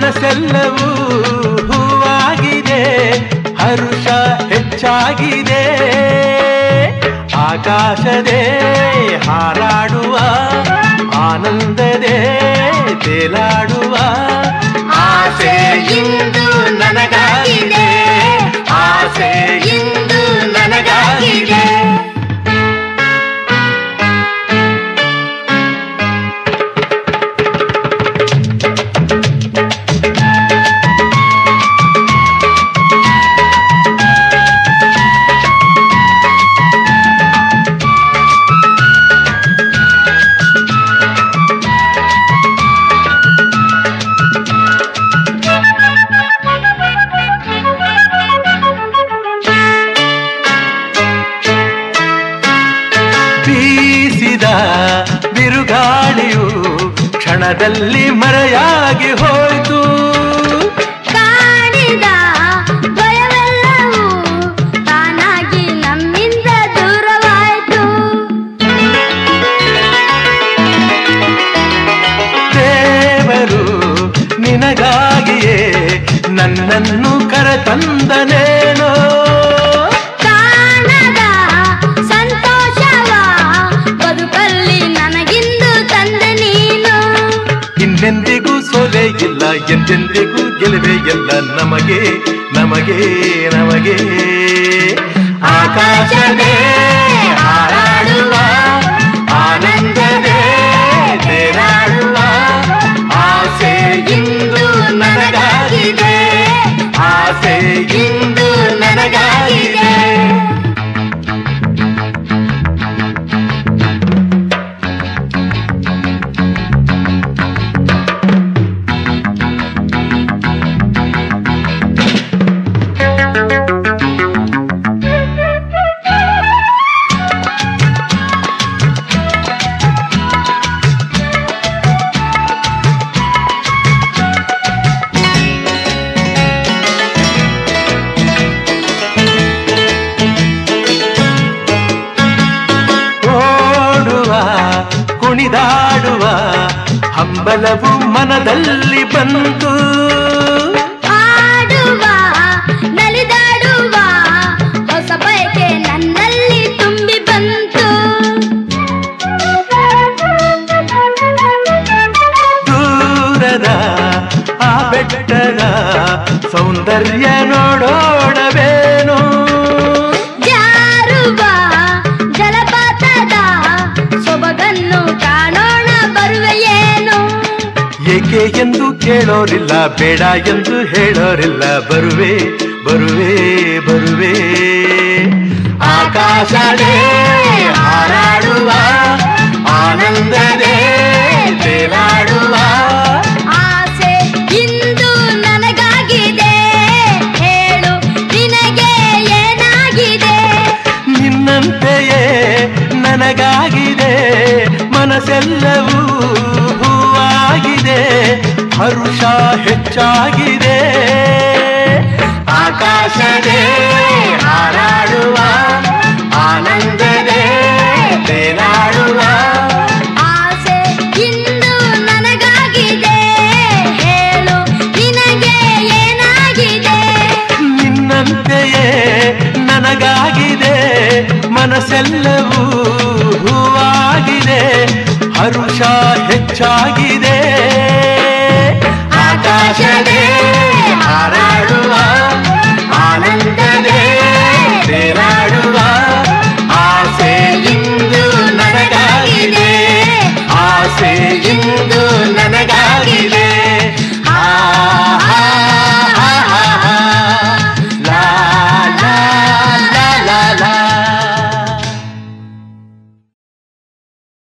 ಮನಸ್ಸೆಲ್ಲವೂ ಹೂವಾಗಿದೆ ಹರುಷ ಹೆಚ್ಚಾಗಿದೆ ಆಕಾಶದೇ ಹಾರಾಡುವ ಆನಂದದೇ ತೇಲಾಡುವ ಆಸೆ ಇಂದು ನನಗಾಗಿದೆ ಆಸೆ ಇಂದು ನನಗಾಗಿದೆ ಬೀಸಿದ ಬಿರುಗಾಳಿಯು ಕ್ಷಣದಲ್ಲಿ ಮರೆಯಾಗಿ ಹೋಯ್ತು ಕಾಡಿದ ಭಯವೆಲ್ಲವೂ ತಾನಾಗಿ ನಮ್ಮಿಂದ ದೂರವಾಯಿತು ದೇವರು ನಿನಗಾಗಿಯೇ ನನ್ನನ್ನು ಕರೆತಂದನೇನೋ ಕಾಣದ ಸಂತೋಷವ ಬದುಕಲ್ಲಿ ನನಗಿಂದು ತಂದೆ ನೀನು ಇನ್ನೆಂದಿಗೂ ಸೋಲೆ ಇಲ್ಲ ಎಂದೆಂದಿಗೂ ಗೆಲುವೆ ಎಲ್ಲ ನಮಗೆ ನಮಗೆ ನಮಗೆ ಆಕಾಶವೇ ಹಾರಾಡುವ ಆನಂದವೇ ತೇಲಾಡುವ ಆಸೆ ಇಂದು ನನಗಾಗಿದೆ ಆಸೆ ಇಂದು ನನಗಾಗಿದೆ ಓಡುವ ಕುಣಿದಾಡುವ ಹಂಬಲವು ಮನದಲ್ಲಿ ಬಂತು ಆಡುವ ನಲಿದಾಡುವ ಹೊಸ ಬಯಕೆ ನನ್ನಲ್ಲಿ ತುಂಬಿ ಬಂತು ದೂರದ ಆ ಬೆಟ್ಟದ ಸೌಂದರ್ಯ ನೋಡೋಣವೇನು ಜಾರುವ ಜಲಪಾತದ ಸೊಬಗನ್ನು ಕಾಣೋಣ ಬರುವೆಯೇನು ಏಕೆ ಎಂದು ಕೇಳೋರಿಲ್ಲ ಬೇಡ ಎಂದು ಹೇಳೋರಿಲ್ಲ ಬರುವೆ ಬರುವೆ ಬರುವೆ ಆಕಾಶನೇ ಹಾರಾಡುವ ಆನಂದದೇ ತೇಲಾಡುವ ಆಸೆ ಇಂದು ನನಗಾಗಿದೆ ಹೇಳು ನಿನಗೆ ಏನಾಗಿದೆ ನಿನ್ನಂತೆಯೇ ನನಗಾಗಿದೆ ಮನಸ್ಸೆಲ್ಲವೂ ಹೂವಾಗಿದೆ ಹರುಷ ಹೆಚ್ಚಾಗಿದೆ ಆಕಾಶದೇ ಹಾರಾಡುವ ಆನಂದದೇ ತೇಲಾಡುವ ಆಸೆ ಇಂದು ನನಗಾಗಿದೆ ಹೇಳು ನಿನಗೆ ಏನಾಗಿದೆ ನಿನ್ನಂತೆಯೇ ನನಗಾಗಿದೆ ಮನಸ್ಸೆಲ್ಲವೂ ಹೂವಾಗಿದೆ ಹರುಷ ಹೆಚ್ಚಾಗಿದೆ ಆಕಾಶದೇ